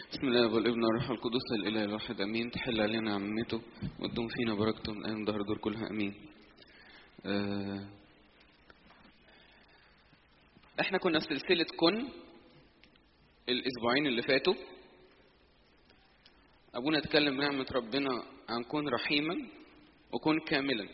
بسم الله والابن والروح القدس الاله الواحد امين تحل علينا عمته وتدوم فينا بركته من ايام ظهر دور كلها امين آه، احنا كنا في سلسله كن الاسبوعين اللي فاتوا ابونا اتكلم بنعمه ربنا عن كن رحيما وكن كاملا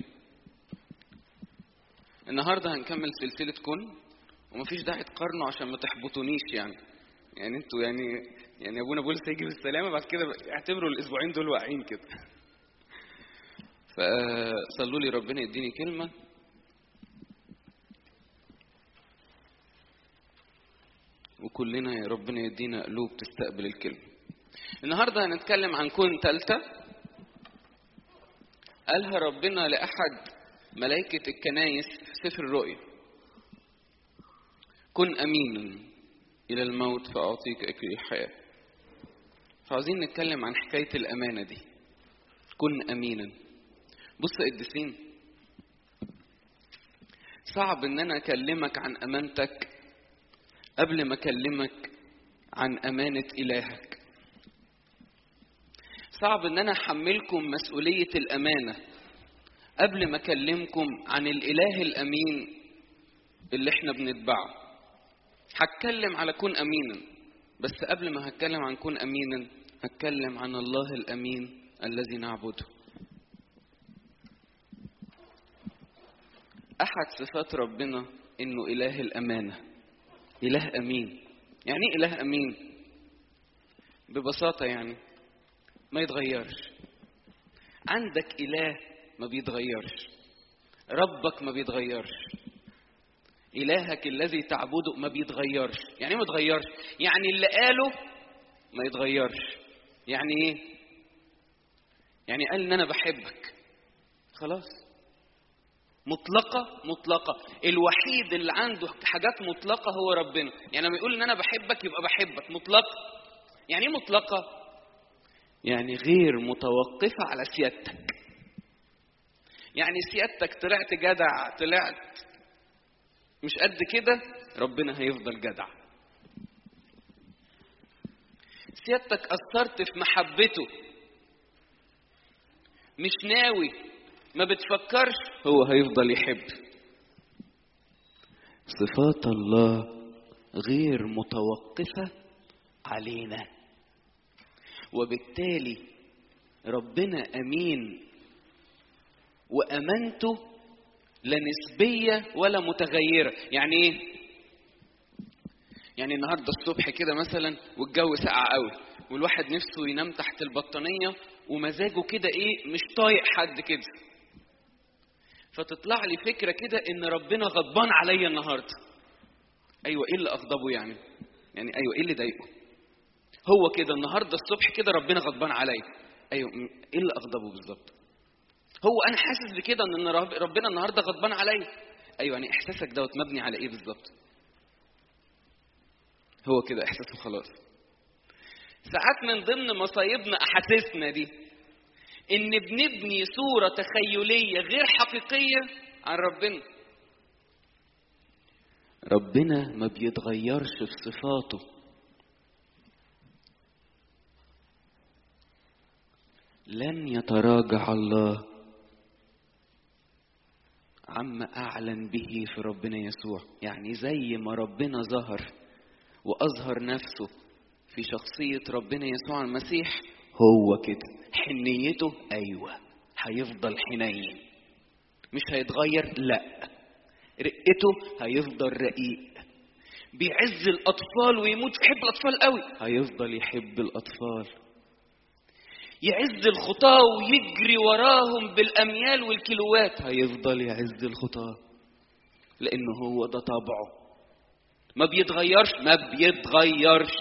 النهارده هنكمل سلسله كن ومفيش داعي تقارنوا عشان ما تحبطونيش يعني يعني انتوا يعني يعني ابونا بولس هيجي بالسلامه بعد كده اعتبروا الاسبوعين دول واقعين كده فصلوا لي ربنا يديني كلمه وكلنا يا ربنا يدينا قلوب تستقبل الكلمه النهارده هنتكلم عن كون ثالثه قالها ربنا لاحد ملائكه الكنايس في سفر الرؤيا كن امينا الى الموت فاعطيك اكل الحياه فعاوزين نتكلم عن حكايه الامانه دي كن امينا بص يا قديسين صعب ان انا اكلمك عن امانتك قبل ما اكلمك عن امانه الهك صعب ان انا احملكم مسؤوليه الامانه قبل ما اكلمكم عن الاله الامين اللي احنا بنتبعه هتكلم على كون امينا بس قبل ما هتكلم عن كون امينا هتكلم عن الله الامين الذي نعبده احد صفات ربنا انه اله الامانه اله امين يعني ايه اله امين ببساطه يعني ما يتغيرش عندك اله ما بيتغيرش ربك ما بيتغيرش إلهك الذي تعبده ما بيتغيرش يعني ايه ما يتغيرش يعني اللي قاله ما يتغيرش يعني ايه يعني قال ان انا بحبك خلاص مطلقة مطلقة الوحيد اللي عنده حاجات مطلقة هو ربنا يعني لما يقول ان انا بحبك يبقى بحبك مطلقة يعني ايه مطلقة يعني غير متوقفة على سيادتك يعني سيادتك طلعت جدع طلعت مش قد كده ربنا هيفضل جدع سيادتك أثرت في محبته مش ناوي ما بتفكرش هو هيفضل يحب صفات الله غير متوقفة علينا وبالتالي ربنا أمين وأمانته لا نسبية ولا متغيرة يعني ايه يعني النهاردة الصبح كده مثلا والجو ساقع قوي والواحد نفسه ينام تحت البطانية ومزاجه كده ايه مش طايق حد كده فتطلع لي فكرة كده ان ربنا غضبان عليا النهاردة ايوه ايه اللي اغضبه يعني يعني ايوه ايه اللي ضايقه هو كده النهاردة الصبح كده ربنا غضبان عليا ايوه ايه اللي اغضبه بالظبط هو انا حاسس بكده ان ربنا النهارده غضبان عليا ايوه يعني احساسك دوت مبني على ايه بالظبط هو كده احساسه خلاص ساعات من ضمن مصايبنا احاسيسنا دي ان بنبني صوره تخيليه غير حقيقيه عن ربنا ربنا ما بيتغيرش في صفاته لن يتراجع الله عما أعلن به في ربنا يسوع يعني زي ما ربنا ظهر وأظهر نفسه في شخصية ربنا يسوع المسيح هو كده حنيته أيوة هيفضل حنين مش هيتغير لا رقته هيفضل رقيق بيعز الأطفال ويموت يحب الأطفال قوي هيفضل يحب الأطفال يعز الخطاة ويجري وراهم بالأميال والكيلوات هيفضل يعز الخطاة لأنه هو ده طبعه ما بيتغيرش ما بيتغيرش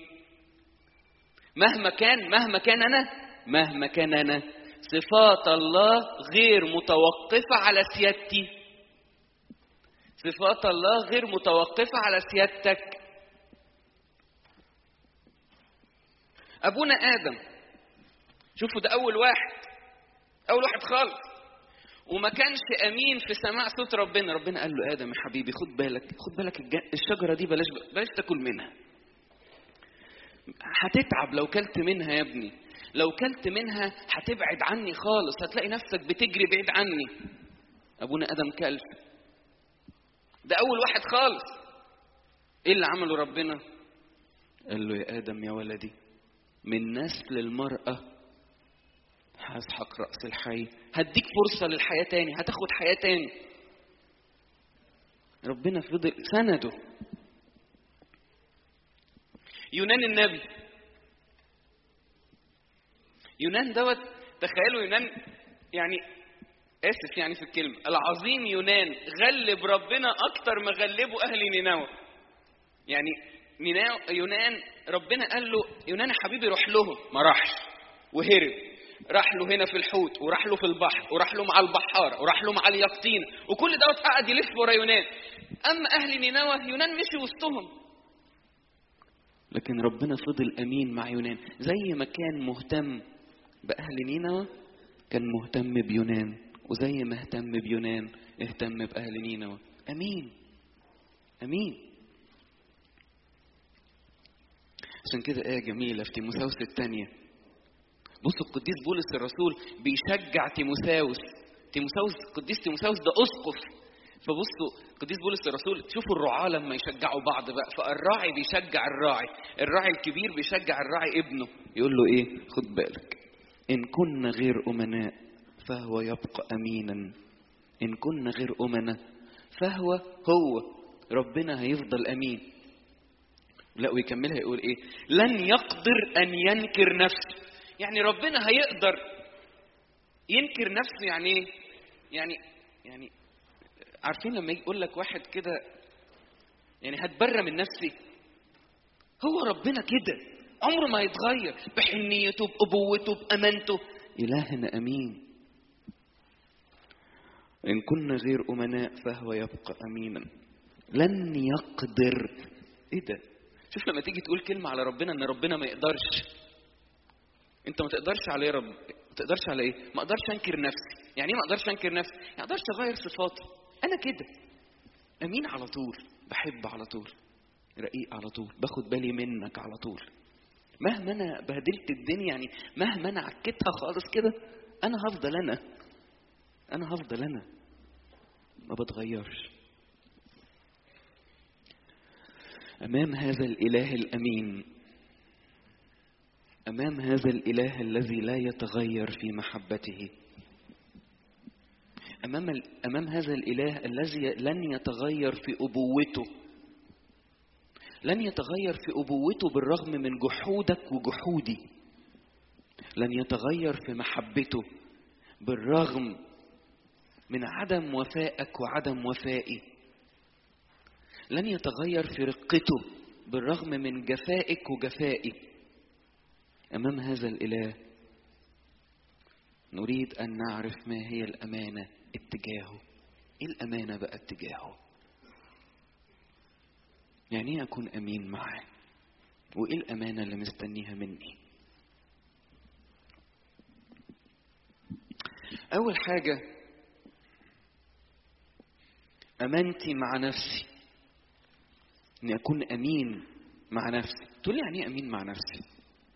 مهما كان مهما كان أنا مهما كان أنا صفات الله غير متوقفة على سيادتي صفات الله غير متوقفة على سيادتك أبونا آدم شوفوا ده أول واحد أول واحد خالص وما كانش أمين في سماع صوت ربنا ربنا قال له آدم يا حبيبي خد بالك خد بالك الشجرة دي بلاش بلاش تاكل منها هتتعب لو كلت منها يا ابني لو كلت منها هتبعد عني خالص هتلاقي نفسك بتجري بعيد عني ابونا ادم كلب ده اول واحد خالص ايه اللي عمله ربنا قال له يا ادم يا ولدي من نسل المراه هسحق راس الحي هديك فرصه للحياه تاني هتاخد حياه تاني ربنا فضل سنده يونان النبي يونان دوت تخيلوا يونان يعني اسف يعني في الكلمه العظيم يونان غلب ربنا اكتر ما غلبوا اهل نينوى يعني نينوى يونان ربنا قال له يونان يا حبيبي روح لهم ما راحش وهرب راح له هنا في الحوت وراح له في البحر وراح له مع البحارة وراح له مع اليقطين وكل دوت قعد يلف ورا يونان اما اهل نينوى يونان مشي وسطهم لكن ربنا فضل امين مع يونان زي ما كان مهتم باهل نينوى كان مهتم بيونان وزي ما اهتم بيونان اهتم باهل نينوى امين امين عشان كده ايه جميله في تيموثاوس الثانيه بصوا القديس بولس الرسول بيشجع تيموثاوس تيموثاوس القديس تيموثاوس ده اسقف فبصوا القديس بولس الرسول شوفوا الرعاة لما يشجعوا بعض بقى فالراعي بيشجع الراعي الراعي الكبير بيشجع الراعي ابنه يقول له ايه خد بالك ان كنا غير امناء فهو يبقى امينا ان كنا غير امناء فهو هو ربنا هيفضل امين لا ويكملها يقول ايه لن يقدر ان ينكر نفسه يعني ربنا هيقدر ينكر نفسه يعني ايه يعني يعني عارفين لما يجي يقول لك واحد كده يعني هتبرى من نفسي هو ربنا كده عمره ما يتغير بحنيته بأبوته بأمانته إلهنا أمين إن كنا غير أمناء فهو يبقى أمينا لن يقدر إيه ده شوف لما تيجي تقول كلمة على ربنا إن ربنا ما يقدرش أنت ما تقدرش على رب ما تقدرش على إيه ما أقدرش أنكر نفسي يعني إيه ما أقدرش أنكر نفسي يعني ما أقدرش أغير صفاتي أنا كده أمين على طول بحب على طول رقيق على طول باخد بالي منك على طول مهما انا بهدلت الدنيا يعني مهما انا عكيتها خالص كده انا هفضل انا انا هفضل انا ما بتغيرش امام هذا الاله الامين امام هذا الاله الذي لا يتغير في محبته امام امام هذا الاله الذي لن يتغير في ابوته لن يتغير في ابوته بالرغم من جحودك وجحودي لن يتغير في محبته بالرغم من عدم وفائك وعدم وفائي لن يتغير في رقته بالرغم من جفائك وجفائي امام هذا الاله نريد ان نعرف ما هي الامانه اتجاهه ايه الامانه بقى اتجاهه يعني ايه اكون امين معاه وايه الامانه اللي مستنيها مني اول حاجه امانتي مع نفسي اني اكون امين مع نفسي تقول لي يعني ايه امين مع نفسي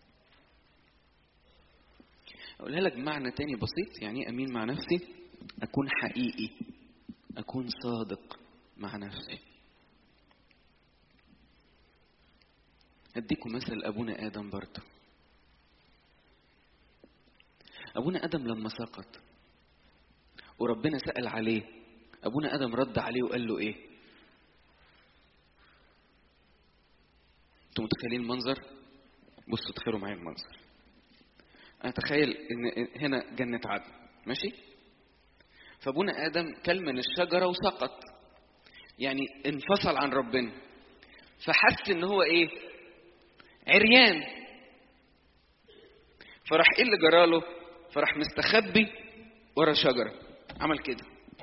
اقولها لك بمعنى تاني بسيط يعني ايه امين مع نفسي اكون حقيقي اكون صادق مع نفسي اديكم مثل ابونا ادم برضه ابونا ادم لما سقط وربنا سال عليه ابونا ادم رد عليه وقال له ايه انتوا متخيلين المنظر بصوا تخيلوا معايا المنظر انا اتخيل ان هنا جنه عدن ماشي فابونا ادم كل من الشجره وسقط يعني انفصل عن ربنا فحس ان هو ايه عريان فراح ايه اللي جراله فراح مستخبي ورا شجره عمل كده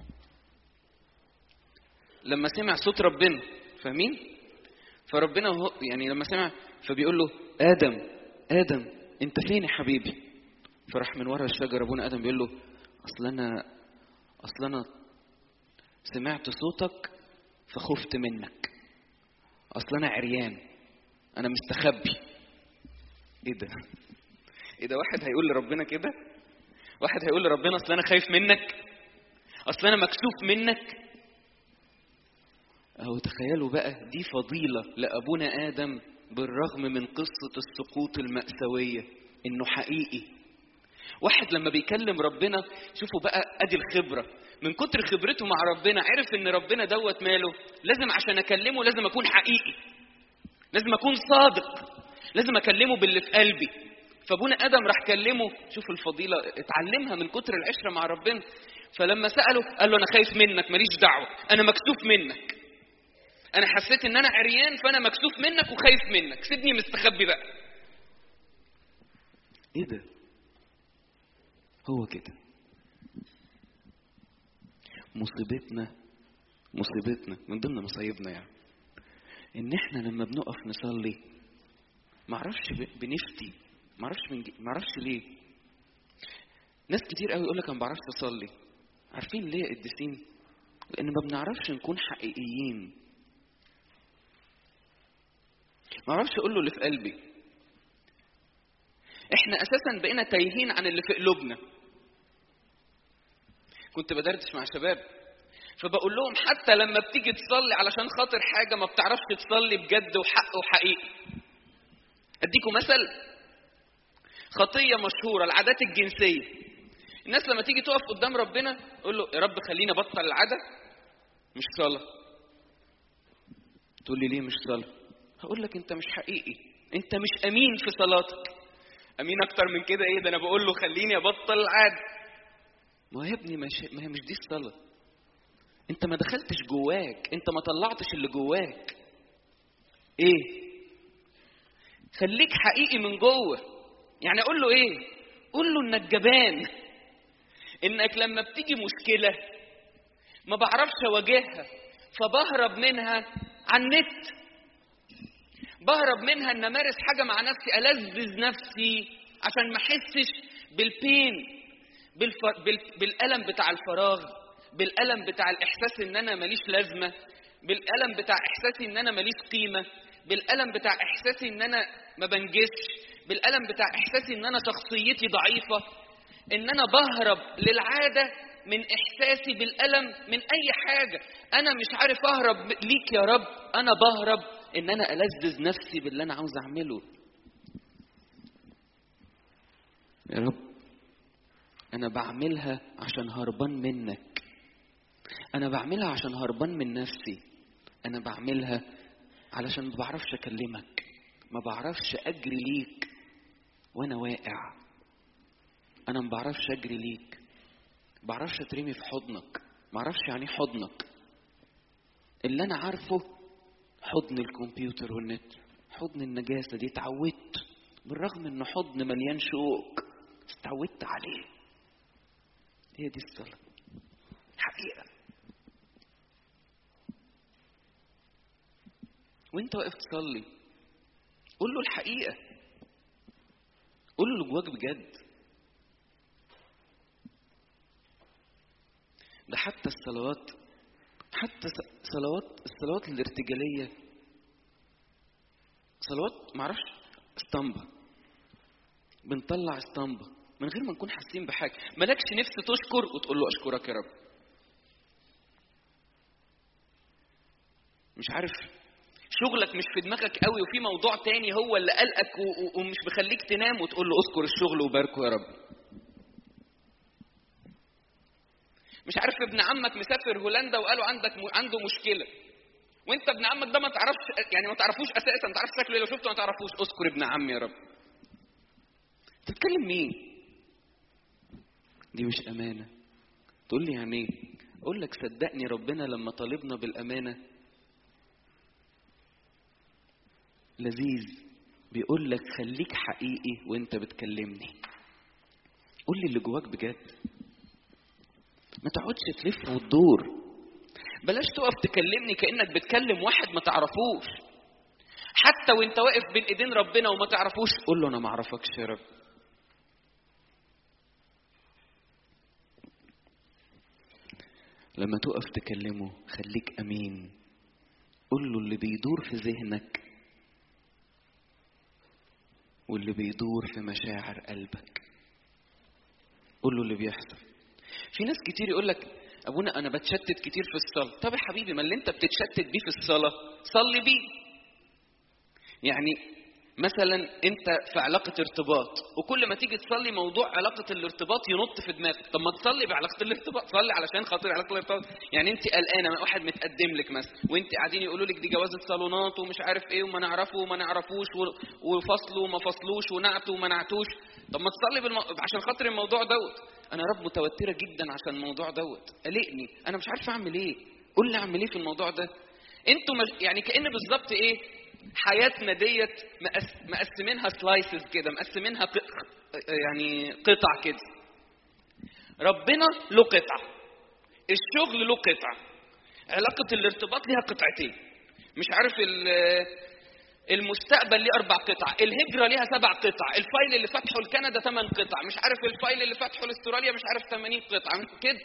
لما سمع صوت ربنا فاهمين فربنا هو يعني لما سمع فبيقول له ادم ادم انت فين يا حبيبي فراح من ورا الشجره ابونا ادم بيقول له اصل انا اصل انا سمعت صوتك فخفت منك اصل انا عريان انا مستخبي ايه ده ايه ده واحد هيقول لربنا كده واحد هيقول لربنا اصل انا خايف منك اصل انا مكسوف منك اهو تخيلوا بقى دي فضيله لابونا ادم بالرغم من قصه السقوط الماساويه انه حقيقي واحد لما بيكلم ربنا شوفوا بقى ادي الخبره من كتر خبرته مع ربنا عرف ان ربنا دوت ماله لازم عشان اكلمه لازم اكون حقيقي لازم اكون صادق لازم اكلمه باللي في قلبي فابونا ادم راح كلمه شوف الفضيله اتعلمها من كتر العشره مع ربنا فلما ساله قال له انا خايف منك ماليش دعوه انا مكسوف منك انا حسيت ان انا عريان فانا مكسوف منك وخايف منك سيبني مستخبي بقى ايه ده هو كده مصيبتنا مصيبتنا من ضمن مصايبنا يعني ان احنا لما بنقف نصلي معرفش بنفتي معرفش من معرفش ليه ناس كتير قوي يقول لك انا ما بعرفش اصلي عارفين ليه يا قديسين لان ما بنعرفش نكون حقيقيين ما اعرفش اقول له اللي في قلبي احنا اساسا بقينا تايهين عن اللي في قلوبنا كنت بدردش مع شباب فبقول لهم حتى لما بتيجي تصلي علشان خاطر حاجة ما بتعرفش تصلي بجد وحق وحقيقي أديكم مثل خطية مشهورة العادات الجنسية الناس لما تيجي تقف قدام ربنا تقول له يا رب خليني أبطل العادة مش صلاة تقول لي ليه مش صلاة هقول لك أنت مش حقيقي أنت مش أمين في صلاتك أمين أكتر من كده إيه ده أنا بقول له خليني أبطل العادة ما يا ابني مش ما هي مش دي الصلاة انت ما دخلتش جواك انت ما طلعتش اللي جواك ايه خليك حقيقي من جوه يعني اقول له ايه قول له انك جبان انك لما بتيجي مشكله ما بعرفش اواجهها فبهرب منها على النت بهرب منها ان امارس حاجه مع نفسي الذذ نفسي عشان ما احسش بالبين بالف... بال... بالالم بتاع الفراغ بالالم بتاع الاحساس ان انا ماليش لازمه بالالم بتاع احساسي ان انا ماليش قيمه بالالم بتاع احساسي ان انا ما بنجزش بالالم بتاع احساسي ان انا شخصيتي ضعيفه ان انا بهرب للعاده من احساسي بالالم من اي حاجه انا مش عارف اهرب ليك يا رب انا بهرب ان انا الذذ نفسي باللي انا عاوز اعمله يا رب انا بعملها عشان هربان منك انا بعملها عشان هربان من نفسي انا بعملها علشان ما بعرفش اكلمك ما بعرفش اجري ليك وانا واقع انا ما بعرفش اجري ليك ما بعرفش اترمي في حضنك ما اعرفش يعني حضنك اللي انا عارفه حضن الكمبيوتر والنت حضن النجاسة دي اتعودت بالرغم انه حضن مليان شوق اتعودت عليه هي دي الصلاة حقيقة وانت واقف تصلي قول له الحقيقة قول له اللي جواك بجد ده حتى الصلوات حتى صلوات الصلوات الارتجالية صلوات معرفش اسطمبة بنطلع اسطمبة من غير ما نكون حاسين بحاجة مالكش نفس تشكر وتقول له أشكرك يا رب مش عارف شغلك مش في دماغك قوي وفي موضوع تاني هو اللي قلقك ومش مخليك تنام وتقول له اذكر الشغل وباركه يا رب مش عارف ابن عمك مسافر هولندا وقالوا عندك م... عنده مشكله وانت ابن عمك ده ما تعرفش يعني ما تعرفوش اساسا ما تعرفش شكله لو شفته ما تعرفوش اذكر ابن عمي يا رب تتكلم مين دي مش امانه تقول لي يعني ايه اقول لك صدقني ربنا لما طالبنا بالامانه لذيذ بيقول لك خليك حقيقي وانت بتكلمني قول لي اللي جواك بجد ما تقعدش تلف وتدور بلاش تقف تكلمني كانك بتكلم واحد ما تعرفوش حتى وانت واقف بين ايدين ربنا وما تعرفوش قول له انا ما اعرفكش يا رب لما تقف تكلمه خليك امين قول له اللي بيدور في ذهنك واللي بيدور في مشاعر قلبك قول له اللي بيحصل في ناس كتير يقول لك ابونا انا بتشتت كتير في الصلاه طب يا حبيبي ما اللي انت بتتشتت بيه في الصلاه صلي بيه يعني مثلا انت في علاقه ارتباط وكل ما تيجي تصلي موضوع علاقه الارتباط ينط في دماغك طب ما تصلي بعلاقه الارتباط صلي علشان خاطر علاقه الارتباط يعني انت قلقانه من واحد متقدم لك مثلا وانت قاعدين يقولوا لك دي جوازه صالونات ومش عارف ايه وما نعرفه وما نعرفوش وفصلوا وما فصلوش ونعتوا وما نعتوش طب ما تصلي بالمو... عشان خاطر الموضوع دوت انا رب متوتره جدا عشان الموضوع دوت قلقني انا مش عارفه اعمل ايه قول لي اعمل ايه في الموضوع ده انتوا مج... يعني كان بالظبط ايه حياتنا ديت مقسمينها سلايسز كده مقسمينها ق... يعني قطع كده ربنا له قطعة الشغل له قطعة علاقة الارتباط ليها قطعتين مش عارف المستقبل ليه أربع قطع الهجرة ليها سبع قطع الفايل اللي فاتحه لكندا ثمان قطع مش عارف الفايل اللي فاتحه لاستراليا مش عارف 80 قطعة كده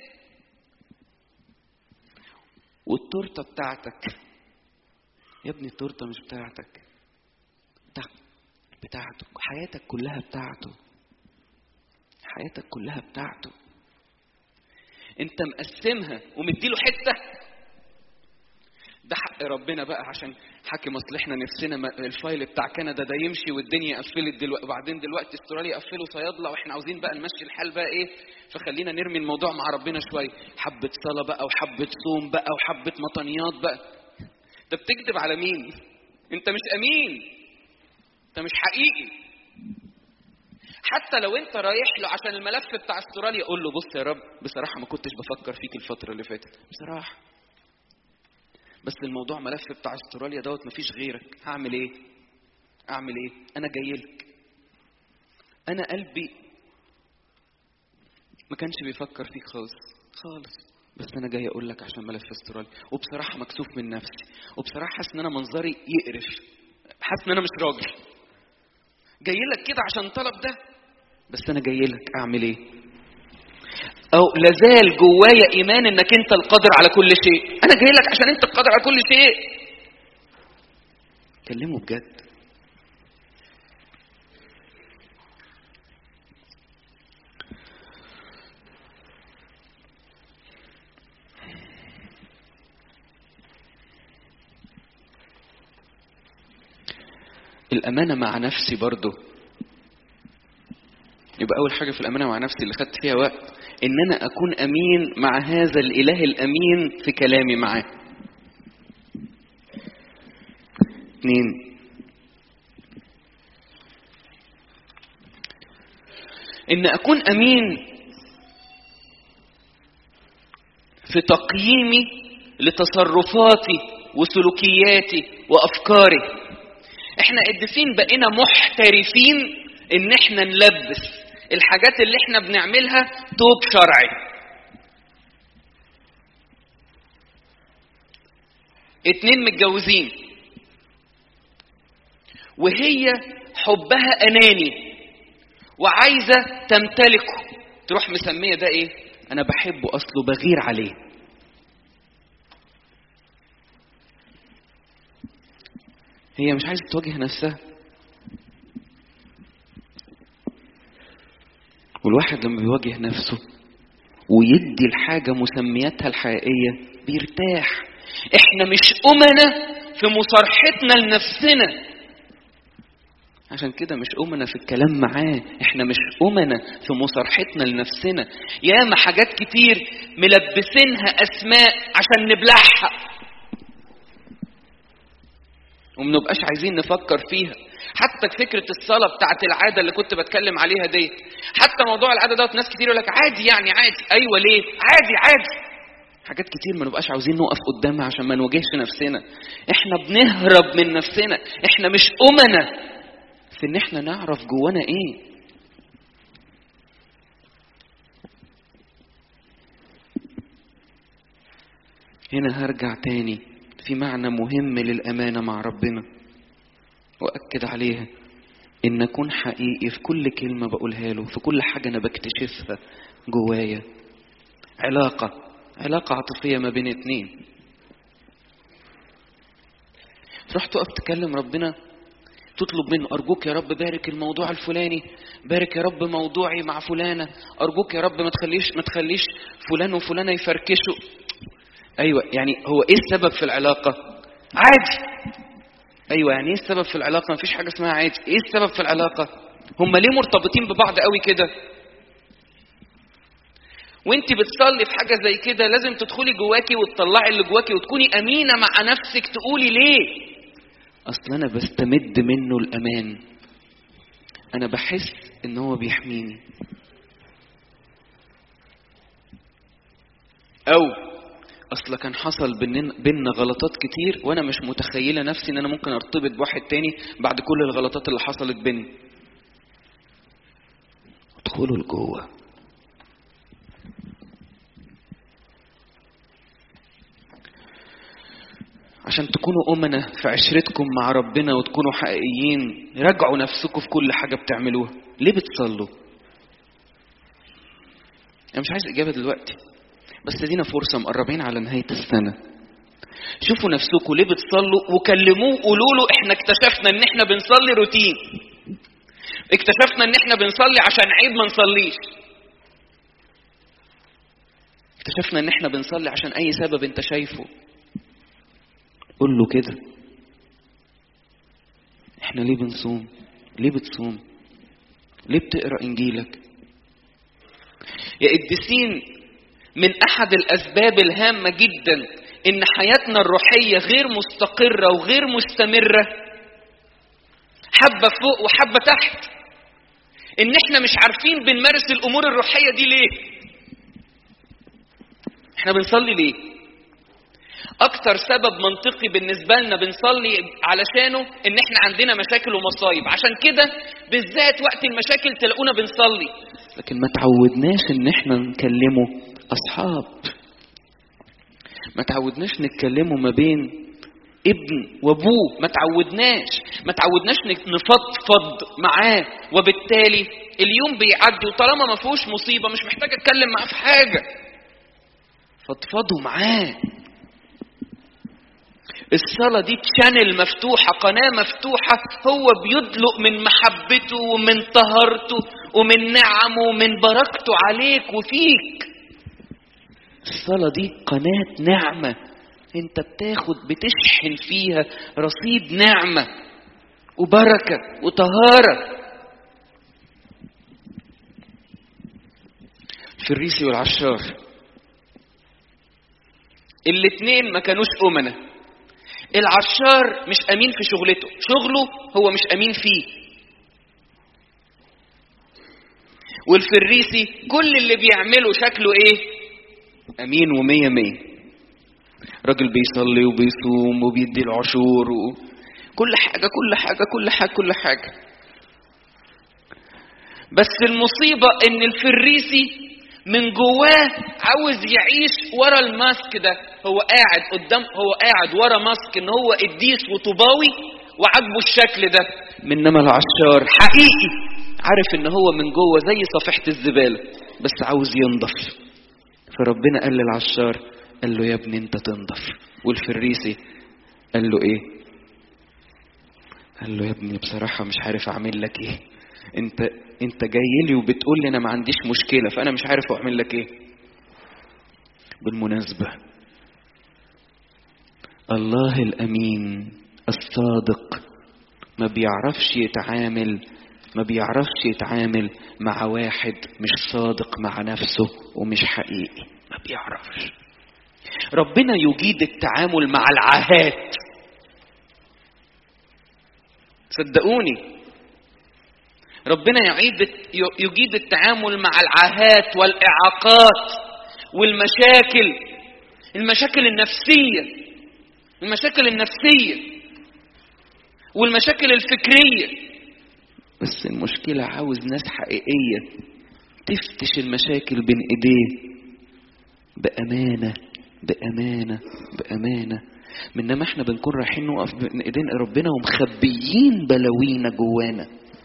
والتورتة بتاعتك يا ابني التورته مش بتاعتك بتاع بتاعته حياتك كلها بتاعته حياتك كلها بتاعته انت مقسمها ومديله حته ده حق ربنا بقى عشان حاكم اصل احنا نفسنا الفايل بتاع كندا ده يمشي والدنيا قفلت دلوقتي وبعدين دلوقتي استراليا قفلوا صيادله واحنا عاوزين بقى نمشي الحال بقى ايه فخلينا نرمي الموضوع مع ربنا شويه حبه صلاه بقى وحبه صوم بقى وحبه مطنيات بقى انت بتكذب على مين انت مش امين انت مش حقيقي حتى لو انت رايح له عشان الملف بتاع استراليا قول له بص يا رب بصراحه ما كنتش بفكر فيك الفتره اللي فاتت بصراحه بس الموضوع ملف بتاع استراليا دوت مفيش غيرك هعمل ايه اعمل ايه انا جاي لك انا قلبي ما كانش بيفكر فيك خالص خالص بس انا جاي اقول لك عشان ملف استراليا وبصراحه مكسوف من نفسي وبصراحه حاسس ان انا منظري يقرف حاسس ان انا مش راجل جاي لك كده عشان طلب ده بس انا جاي لك اعمل ايه او لازال جوايا ايمان انك انت القادر على كل شيء انا جاي لك عشان انت القادر على كل شيء كلمه بجد الأمانة مع نفسي برضو يبقى أول حاجة في الأمانة مع نفسي اللي خدت فيها وقت إن أنا أكون أمين مع هذا الإله الأمين في كلامي معاه. اثنين إن أكون أمين في تقييمي لتصرفاتي وسلوكياتي وأفكاري احنا قديسين بقينا محترفين ان احنا نلبس الحاجات اللي احنا بنعملها توب شرعي اتنين متجوزين وهي حبها اناني وعايزه تمتلكه تروح مسميه ده ايه انا بحبه اصله بغير عليه هي مش عايزه تواجه نفسها والواحد لما بيواجه نفسه ويدي الحاجة مسمياتها الحقيقية بيرتاح احنا مش أمنا في مصارحتنا لنفسنا عشان كده مش أمنا في الكلام معاه احنا مش أمنا في مصارحتنا لنفسنا ياما حاجات كتير ملبسينها أسماء عشان نبلعها ومنبقاش عايزين نفكر فيها حتى فكرة الصلاة بتاعت العادة اللي كنت بتكلم عليها دي حتى موضوع العادة دوت ناس كتير يقول لك عادي يعني عادي أيوة ليه عادي عادي حاجات كتير ما نبقاش عاوزين نقف قدامها عشان ما نواجهش نفسنا احنا بنهرب من نفسنا احنا مش أمنا في ان احنا نعرف جوانا ايه هنا هرجع تاني في معنى مهم للأمانة مع ربنا وأكد عليها إن أكون حقيقي في كل كلمة بقولها له في كل حاجة أنا بكتشفها جوايا علاقة علاقة عاطفية ما بين اتنين تروح تقف تكلم ربنا تطلب منه ارجوك يا رب بارك الموضوع الفلاني بارك يا رب موضوعي مع فلانه ارجوك يا رب ما تخليش ما تخليش فلان وفلانه يفركشوا ايوه يعني هو ايه السبب في العلاقه عادي ايوه يعني ايه السبب في العلاقه مفيش حاجه اسمها عادي ايه السبب في العلاقه هم ليه مرتبطين ببعض قوي كده وانت بتصلي في حاجه زي كده لازم تدخلي جواكي وتطلعي اللي جواكي وتكوني امينه مع نفسك تقولي ليه اصل انا بستمد منه الامان انا بحس ان هو بيحميني او اصل كان حصل بينا غلطات كتير وانا مش متخيله نفسي ان انا ممكن ارتبط بواحد تاني بعد كل الغلطات اللي حصلت بينا ادخلوا لجوه عشان تكونوا أمنة في عشرتكم مع ربنا وتكونوا حقيقيين راجعوا نفسكم في كل حاجة بتعملوها ليه بتصلوا أنا مش عايز إجابة دلوقتي بس دينا فرصة مقربين على نهاية السنة شوفوا نفسكم ليه بتصلوا وكلموه قولوا له احنا اكتشفنا ان احنا بنصلي روتين اكتشفنا ان احنا بنصلي عشان عيب ما نصليش اكتشفنا ان احنا بنصلي عشان اي سبب انت شايفه قول له كده احنا ليه بنصوم ليه بتصوم ليه بتقرا انجيلك يا قديسين من احد الاسباب الهامه جدا ان حياتنا الروحيه غير مستقره وغير مستمره حبه فوق وحبه تحت ان احنا مش عارفين بنمارس الامور الروحيه دي ليه احنا بنصلي ليه اكتر سبب منطقي بالنسبه لنا بنصلي علشانه ان احنا عندنا مشاكل ومصايب عشان كده بالذات وقت المشاكل تلاقونا بنصلي لكن ما تعودناش ان احنا نكلمه اصحاب ما تعودناش نتكلمه ما بين ابن وابوه ما تعودناش ما تعودناش نفضفض معاه وبالتالي اليوم بيعدي وطالما ما فيهوش مصيبه مش محتاج اتكلم معاه في حاجه فضفضوا معاه الصلاة دي تشانل مفتوحة قناة مفتوحة هو بيدلق من محبته ومن طهارته ومن نعمه ومن بركته عليك وفيك الصلاة دي قناة نعمة انت بتاخد بتشحن فيها رصيد نعمة وبركة وطهارة الفريسي والعشار الاتنين ما كانوش أمنة العشار مش أمين في شغلته شغله هو مش أمين فيه والفريسي كل اللي بيعمله شكله ايه امين ومية مية راجل بيصلي وبيصوم وبيدي العشور وكل حاجة كل حاجة كل حاجة كل حاجة بس المصيبة ان الفريسي من جواه عاوز يعيش ورا الماسك ده هو قاعد قدام هو قاعد ورا ماسك ان هو قديس وطوباوي وعاجبه الشكل ده منما العشار حقيقي عارف ان هو من جوه زي صفيحة الزبالة بس عاوز ينضف فربنا قال للعشار قال له يا ابني انت تنضف والفريسي قال له ايه قال له يا ابني بصراحة مش عارف اعمل لك ايه انت انت جاي لي وبتقول لي انا ما عنديش مشكلة فانا مش عارف اعمل لك ايه بالمناسبة الله الامين الصادق ما بيعرفش يتعامل ما بيعرفش يتعامل مع واحد مش صادق مع نفسه ومش حقيقي ما بيعرفش ربنا يجيد التعامل مع العاهات صدقوني ربنا يعيد يجيد التعامل مع العاهات والاعاقات والمشاكل المشاكل النفسيه المشاكل النفسيه والمشاكل الفكريه بس المشكلة عاوز ناس حقيقية تفتش المشاكل بين ايديه بأمانة بأمانة بأمانة منما احنا بنكون رايحين نقف بين ايدين ربنا ومخبيين بلاوينا جوانا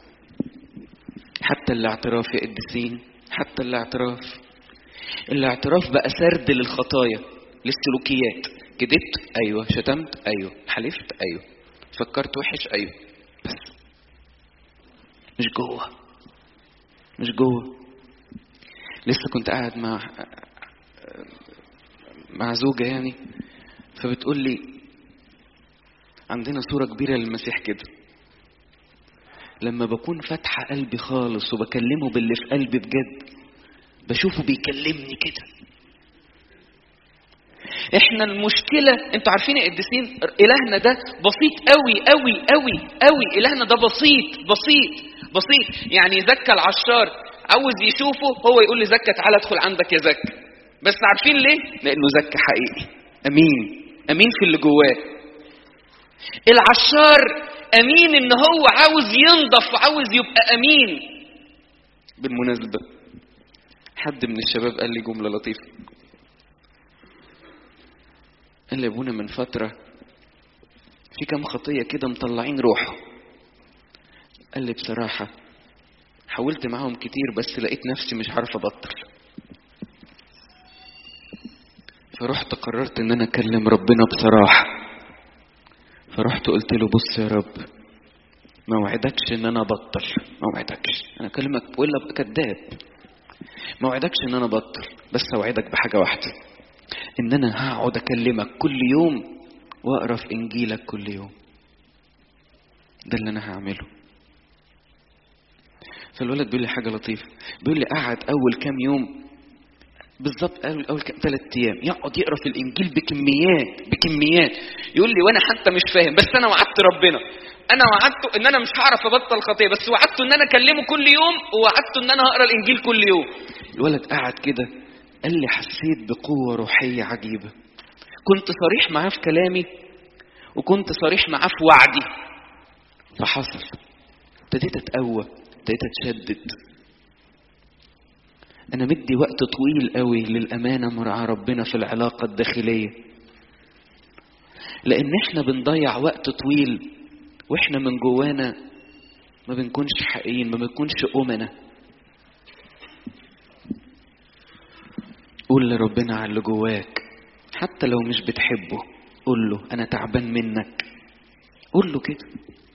حتى الاعتراف يا قديسين حتى الاعتراف الاعتراف بقى سرد للخطايا للسلوكيات كدبت ايوه شتمت ايوه حلفت ايوه فكرت وحش ايوه بس مش جوه مش جوه لسه كنت قاعد مع مع زوجة يعني فبتقول لي عندنا صورة كبيرة للمسيح كده لما بكون فاتحة قلبي خالص وبكلمه باللي في قلبي بجد بشوفه بيكلمني كده احنا المشكله انتوا عارفين يا قديسين الهنا ده بسيط قوي قوي قوي قوي الهنا ده بسيط بسيط بسيط يعني زكى العشار عاوز يشوفه هو يقول لي زكى تعالى ادخل عندك يا زكى بس عارفين ليه لانه زكى حقيقي امين امين في اللي جواه العشار امين ان هو عاوز ينضف وعاوز يبقى امين بالمناسبه حد من الشباب قال لي جمله لطيفه قال لي ابونا من فتره في كام خطيه كده مطلعين روحه قال لي بصراحه حاولت معاهم كتير بس لقيت نفسي مش عارف ابطل فرحت قررت ان انا اكلم ربنا بصراحه فرحت قلت له بص يا رب ما وعدكش ان انا ابطل ما وعدكش انا اكلمك والا ابقى كذاب ما وعدكش ان انا ابطل بس اوعدك بحاجه واحده ان انا هقعد اكلمك كل يوم واقرا في انجيلك كل يوم ده اللي انا هعمله فالولد بيقول لي حاجه لطيفه بيقول لي قعد اول كام يوم بالظبط اول اول كام ثلاث ايام يقعد يقرا في الانجيل بكميات بكميات يقول لي وانا حتى مش فاهم بس انا وعدت ربنا انا وعدته ان انا مش هعرف ابطل خطيه بس وعدته ان انا اكلمه كل يوم ووعدته ان انا هقرا الانجيل كل يوم الولد قعد كده قال لي حسيت بقوه روحيه عجيبه كنت صريح معاه في كلامي وكنت صريح معاه في وعدي فحصل ابتديت اتقوى ابتديت اتشدد انا مدي وقت طويل قوي للامانه مع ربنا في العلاقه الداخليه لان احنا بنضيع وقت طويل واحنا من جوانا ما بنكونش حقيقيين ما بنكونش امنا قول لربنا على اللي جواك حتى لو مش بتحبه قول له انا تعبان منك قول له كده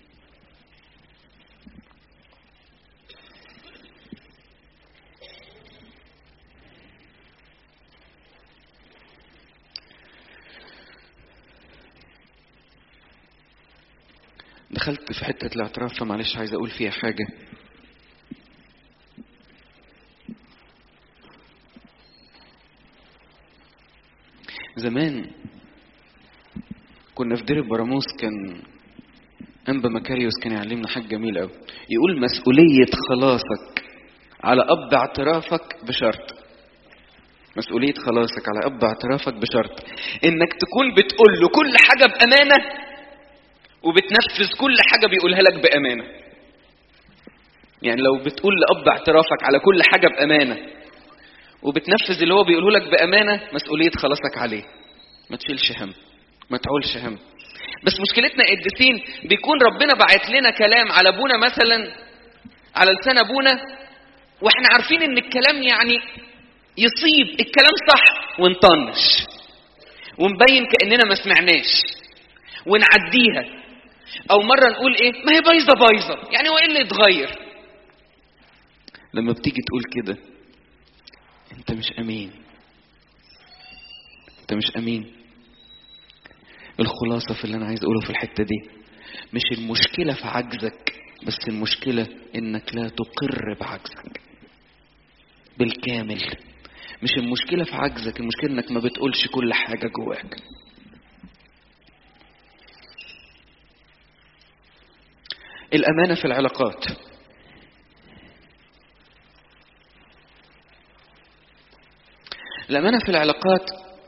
دخلت في حتة الاعتراف فمعلش عايز أقول فيها حاجة زمان كنا في دير براموس كان أنبا مكاريوس كان يعلمنا حاجة جميلة أوي يقول مسؤولية خلاصك على أب اعترافك بشرط مسؤولية خلاصك على أب اعترافك بشرط إنك تكون بتقول له كل حاجة بأمانة وبتنفذ كل حاجة بيقولها لك بأمانة يعني لو بتقول لأب اعترافك على كل حاجة بأمانة وبتنفذ اللي هو بيقوله لك بأمانة مسؤولية خلاصك عليه ما تشيلش هم ما تعولش هم بس مشكلتنا قديسين بيكون ربنا بعت لنا كلام على ابونا مثلا على لسان ابونا واحنا عارفين ان الكلام يعني يصيب الكلام صح ونطنش ونبين كاننا ما سمعناش ونعديها او مره نقول ايه ما هي بايظه بايظه يعني هو ايه اللي اتغير لما بتيجي تقول كده انت مش امين انت مش امين الخلاصه في اللي انا عايز اقوله في الحته دي مش المشكله في عجزك بس المشكله انك لا تقر بعجزك بالكامل مش المشكله في عجزك المشكله انك ما بتقولش كل حاجه جواك الأمانة في العلاقات الأمانة في العلاقات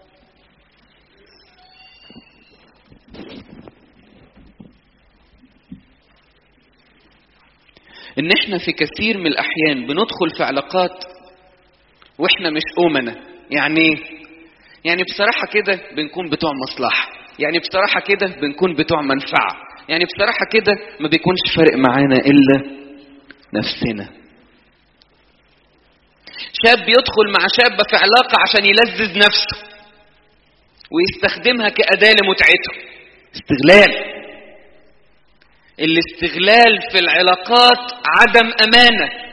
إن إحنا في كثير من الأحيان بندخل في علاقات وإحنا مش أمنة يعني يعني بصراحة كده بنكون بتوع مصلحة يعني بصراحة كده بنكون بتوع منفعة يعني بصراحة كده ما بيكونش فارق معانا إلا نفسنا شاب يدخل مع شابة في علاقة عشان يلذذ نفسه ويستخدمها كأداة لمتعته استغلال الاستغلال في العلاقات عدم امانه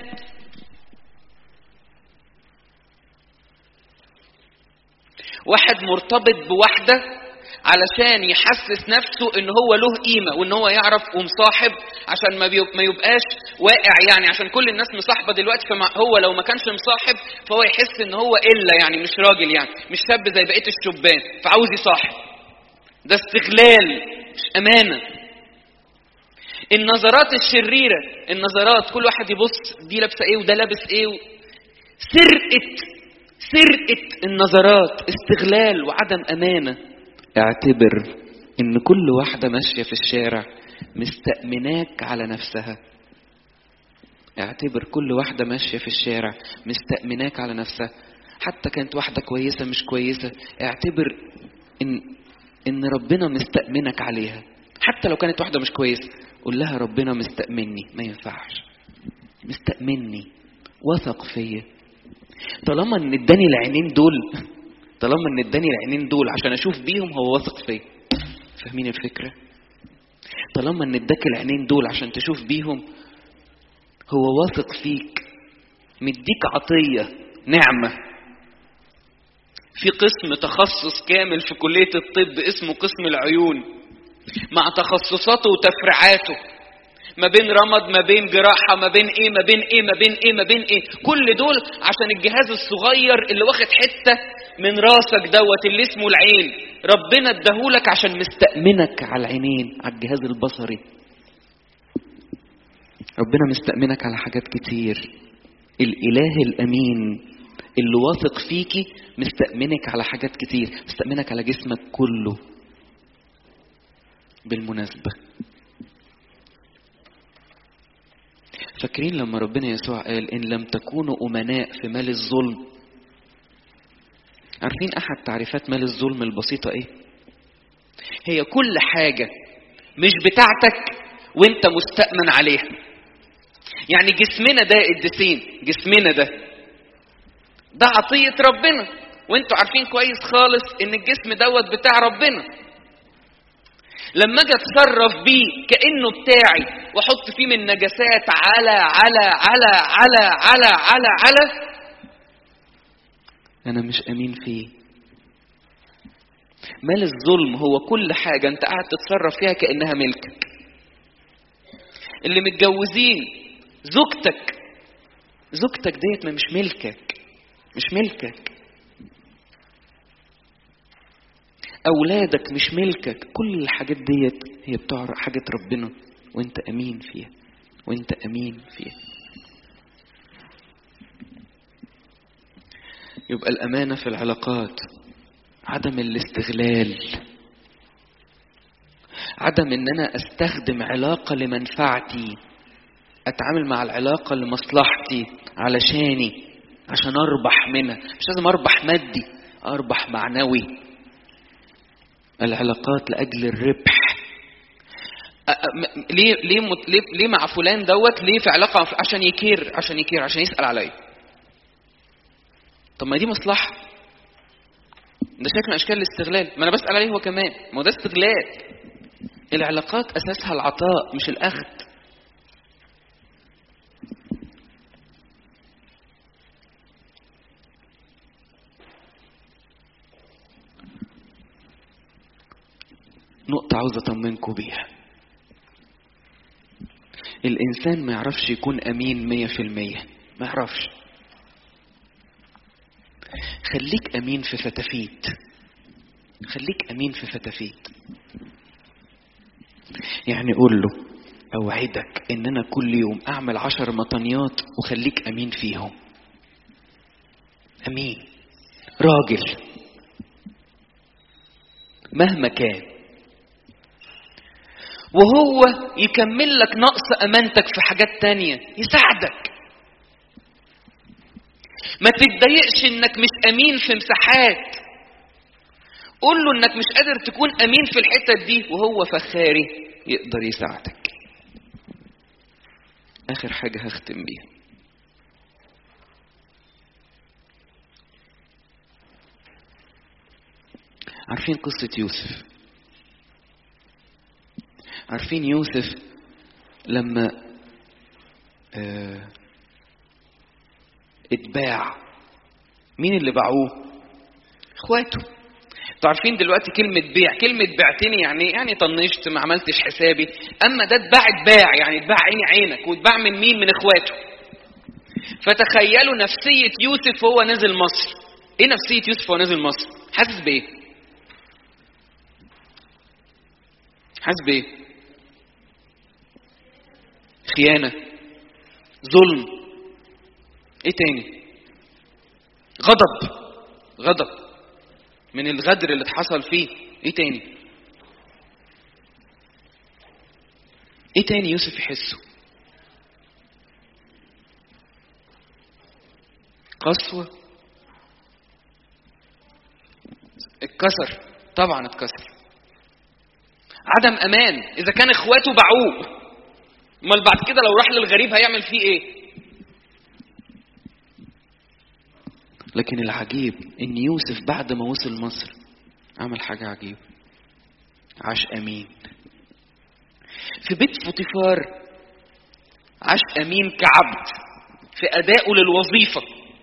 واحد مرتبط بواحده علشان يحسس نفسه ان هو له قيمه وان هو يعرف ومصاحب عشان ما بيب- ما يبقاش واقع يعني عشان كل الناس مصاحبه دلوقتي فهو لو ما كانش مصاحب فهو يحس ان هو الا يعني مش راجل يعني مش شاب زي بقيه الشبان فعاوز يصاحب ده استغلال مش امانه النظرات الشريره النظرات كل واحد يبص دي لابسه ايه وده لابس ايه و... سرقه سرقه النظرات استغلال وعدم امانه اعتبر ان كل واحده ماشيه في الشارع مستأمناك على نفسها اعتبر كل واحده ماشيه في الشارع مستأمناك على نفسها حتى كانت واحده كويسه مش كويسه اعتبر ان ان ربنا مستأمنك عليها حتى لو كانت واحده مش كويسه قول لها ربنا مستأمني ما ينفعش مستأمني وثق فيا طالما ان اداني العينين دول طالما ان اداني العينين دول عشان اشوف بيهم هو واثق فيا فاهمين الفكره طالما ان اداك العينين دول عشان تشوف بيهم هو واثق فيك مديك عطيه نعمه في قسم تخصص كامل في كليه الطب اسمه قسم العيون مع تخصصاته وتفريعاته ما بين رمد ما بين جراحة ما بين ايه ما بين ايه ما بين ايه ما بين ايه كل دول عشان الجهاز الصغير اللي واخد حتة من راسك دوت اللي اسمه العين ربنا اداهولك عشان مستأمنك على العينين على الجهاز البصري ربنا مستأمنك على حاجات كتير الإله الأمين اللي واثق فيكي مستأمنك على حاجات كتير مستأمنك على جسمك كله بالمناسبة فاكرين لما ربنا يسوع قال إن لم تكونوا أمناء في مال الظلم عارفين أحد تعريفات مال الظلم البسيطة إيه؟ هي كل حاجة مش بتاعتك وانت مستأمن عليها يعني جسمنا ده قديسين جسمنا ده ده عطية ربنا وانتوا عارفين كويس خالص ان الجسم دوت بتاع ربنا لما اجي اتصرف بيه كانه بتاعي واحط فيه من نجاسات على على على على على على على انا مش امين فيه مال الظلم هو كل حاجه انت قاعد تتصرف فيها كانها ملكك اللي متجوزين زوجتك زوجتك ديت ما مش ملكك مش ملكك أولادك مش ملكك كل الحاجات ديت هي بتاع حاجة ربنا وانت أمين فيها وانت أمين فيها يبقى الأمانة في العلاقات عدم الاستغلال عدم ان انا استخدم علاقة لمنفعتي اتعامل مع العلاقة لمصلحتي علشاني عشان اربح منها مش لازم اربح مادي اربح معنوي العلاقات لاجل الربح أ- أ- م- ليه ليه مت- ليه ليه مع فلان دوت ليه في علاقه عشان يكير عشان يكير عشان يسال عليا طب ما دي مصلحه ده شكل من اشكال الاستغلال ما انا بسال عليه هو كمان ما هو ده استغلال العلاقات اساسها العطاء مش الاخذ نقطة عاوز أطمنكم بيها الإنسان ما يعرفش يكون أمين مية في المية ما يعرفش خليك أمين في فتافيت خليك أمين في فتافيت يعني قول له أوعدك إن أنا كل يوم أعمل عشر مطنيات وخليك أمين فيهم أمين راجل مهما كان وهو يكمل لك نقص امانتك في حاجات تانية يساعدك ما تتضايقش انك مش امين في مساحات قول له انك مش قادر تكون امين في الحتت دي وهو فخاري يقدر يساعدك اخر حاجة هختم بيها عارفين قصة يوسف عارفين يوسف لما آه اتباع مين اللي باعوه اخواته انتوا عارفين دلوقتي كلمة بيع كلمة بعتني يعني يعني طنشت ما عملتش حسابي اما ده اتباع اتباع يعني اتباع عيني عينك واتباع من مين من اخواته فتخيلوا نفسية يوسف وهو نازل مصر ايه نفسية يوسف وهو نازل مصر حاسس بايه حاسس بايه خيانة ظلم ايه تاني غضب غضب من الغدر اللي اتحصل فيه ايه تاني ايه تاني يوسف يحسه قسوة اتكسر طبعا اتكسر عدم امان اذا كان اخواته باعوه امال بعد كده لو راح للغريب هيعمل فيه ايه لكن العجيب ان يوسف بعد ما وصل مصر عمل حاجة عجيبة عاش امين في بيت فوتيفار عاش امين كعبد في ادائه للوظيفة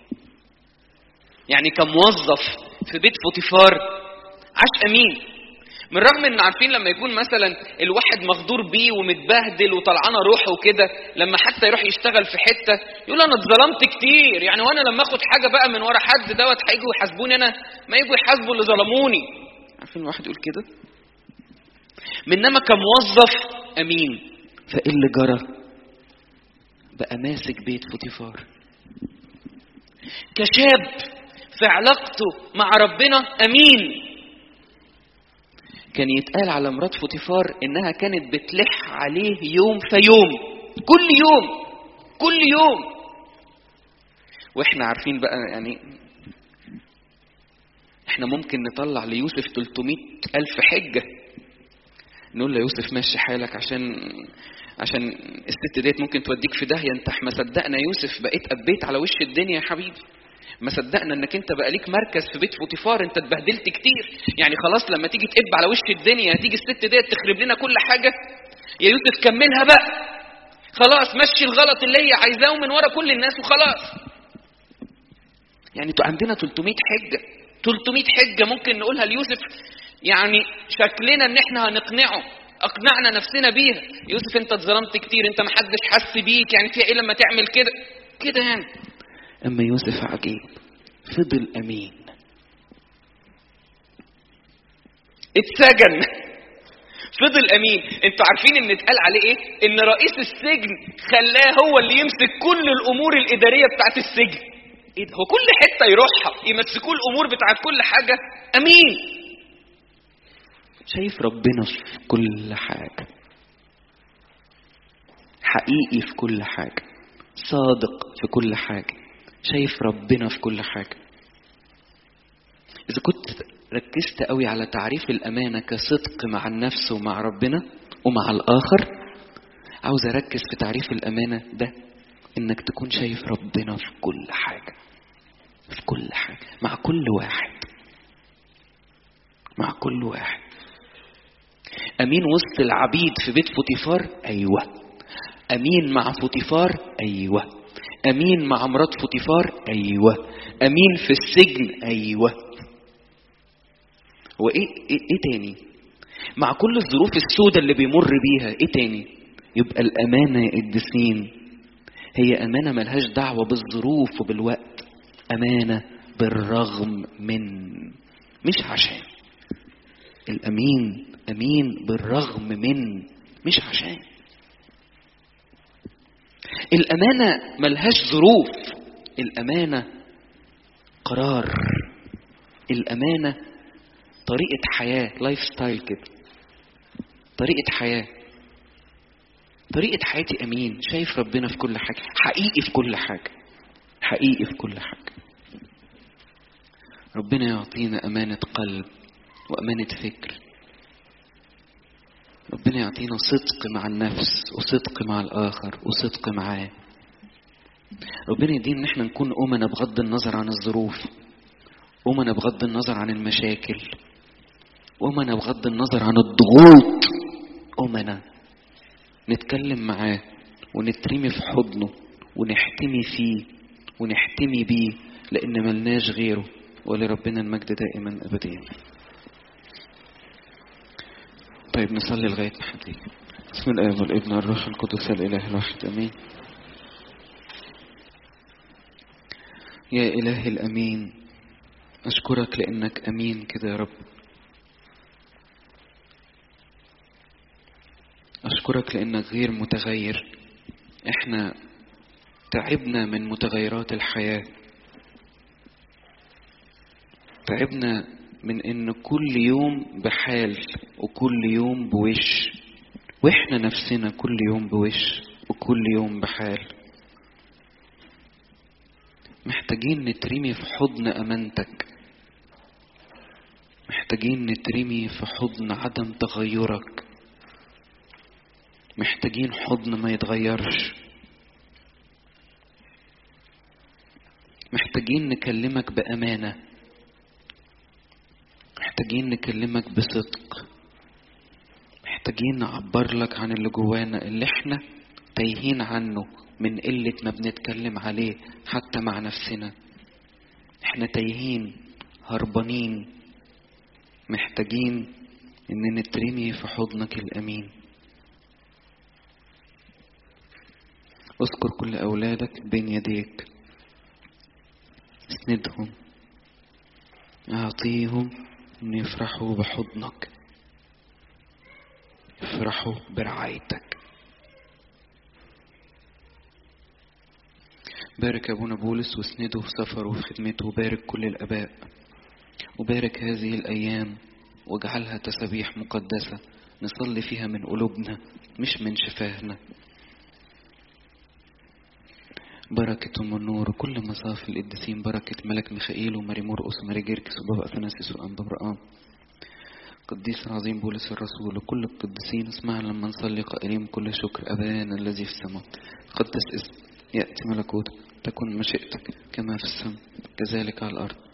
يعني كموظف في بيت فوتيفار عاش امين من رغم ان عارفين لما يكون مثلا الواحد مغدور بيه ومتبهدل وطلعانه روحه وكده لما حتى يروح يشتغل في حته يقول انا اتظلمت كتير يعني وانا لما اخد حاجه بقى من ورا حد دوت هيجوا يحاسبوني انا ما يجوا يحاسبوا اللي ظلموني عارفين الواحد يقول كده منما كموظف امين فايه اللي جرى بقى ماسك بيت فوتيفار كشاب في علاقته مع ربنا امين كان يتقال على مرات فوتيفار انها كانت بتلح عليه يوم فيوم كل يوم كل يوم واحنا عارفين بقى يعني احنا ممكن نطلع ليوسف 300 الف حجة نقول له يوسف ماشي حالك عشان عشان الست ديت ممكن توديك في داهية انت ما صدقنا يوسف بقيت قبيت على وش الدنيا يا حبيبي ما صدقنا انك انت بقى ليك مركز في بيت فوتيفار انت اتبهدلت كتير يعني خلاص لما تيجي تقب على وش الدنيا هتيجي الست ديت تخرب لنا كل حاجه يا يوسف كملها بقى خلاص مشي الغلط اللي هي عايزاه من ورا كل الناس وخلاص يعني عندنا 300 حجه 300 حجه ممكن نقولها ليوسف يعني شكلنا ان احنا هنقنعه اقنعنا نفسنا بيها يوسف انت اتظلمت كتير انت ما حدش حس بيك يعني فيها ايه لما تعمل كده كده يعني أما يوسف عجيب فضل أمين اتسجن فضل أمين انتوا عارفين ان اتقال عليه ايه ان رئيس السجن خلاه هو اللي يمسك كل الامور الادارية بتاعت السجن ايه ده هو كل حتة يروحها يمسكوه الامور بتاعت كل حاجة امين شايف ربنا في كل حاجة حقيقي في كل حاجة صادق في كل حاجة شايف ربنا في كل حاجة إذا كنت ركزت قوي على تعريف الأمانة كصدق مع النفس ومع ربنا ومع الآخر عاوز أركز في تعريف الأمانة ده إنك تكون شايف ربنا في كل حاجة في كل حاجة مع كل واحد مع كل واحد أمين وسط العبيد في بيت فوتيفار أيوة أمين مع فوتيفار أيوة أمين مع مرات فوتيفار أيوة أمين في السجن أيوة وإيه إيه, إيه تاني مع كل الظروف السوداء اللي بيمر بيها إيه تاني يبقى الأمانة يا قديسين هي أمانة ملهاش دعوة بالظروف وبالوقت أمانة بالرغم من مش عشان الأمين أمين بالرغم من مش عشان الأمانة ملهاش ظروف الأمانة قرار الأمانة طريقة حياة لايف ستايل كده طريقة حياة طريقة حياتي أمين شايف ربنا في كل حاجة حقيقي في كل حاجة حقيقي في كل حاجة ربنا يعطينا أمانة قلب وأمانة فكر ربنا يعطينا صدق مع النفس وصدق مع الآخر وصدق معاه ربنا يدينا ان احنا نكون أمنا بغض النظر عن الظروف أمنا بغض النظر عن المشاكل أمنا بغض النظر عن الضغوط أمنا نتكلم معاه ونترمي في حضنه ونحتمي فيه ونحتمي بيه لأن ملناش غيره ولربنا المجد دائما أبديا طيب نصلي لغاية ما حد يجي. بسم الله والابن والروح القدس الإله الواحد أمين يا إلهي الأمين أشكرك لأنك أمين كده يا رب أشكرك لأنك غير متغير إحنا تعبنا من متغيرات الحياة تعبنا من إن كل يوم بحال وكل يوم بوش وإحنا نفسنا كل يوم بوش وكل يوم بحال محتاجين نترمي في حضن أمانتك محتاجين نترمي في حضن عدم تغيرك محتاجين حضن ما يتغيرش محتاجين نكلمك بأمانة محتاجين نكلمك بصدق محتاجين نعبر لك عن اللي جوانا اللي احنا تايهين عنه من قلة ما بنتكلم عليه حتى مع نفسنا احنا تايهين هربانين محتاجين ان نترمي في حضنك الامين اذكر كل اولادك بين يديك اسندهم اعطيهم ان يفرحوا بحضنك يفرحوا برعايتك بارك ابونا بولس واسنده في سفره وفي خدمته وبارك كل الاباء وبارك هذه الايام واجعلها تسابيح مقدسه نصلي فيها من قلوبنا مش من شفاهنا بركة أم النور وكل مصاف القديسين بركة ملك ميخائيل وماري مرقس وماري جيركس وبابا أثناسيس وأنبا برقام قديس العظيم بولس الرسول وكل القديسين اسمعنا لما نصلي قائلين كل شكر أبانا الذي في السماء قدس اسم يأتي ملكوتك تكن مشيئتك كما في السماء كذلك على الأرض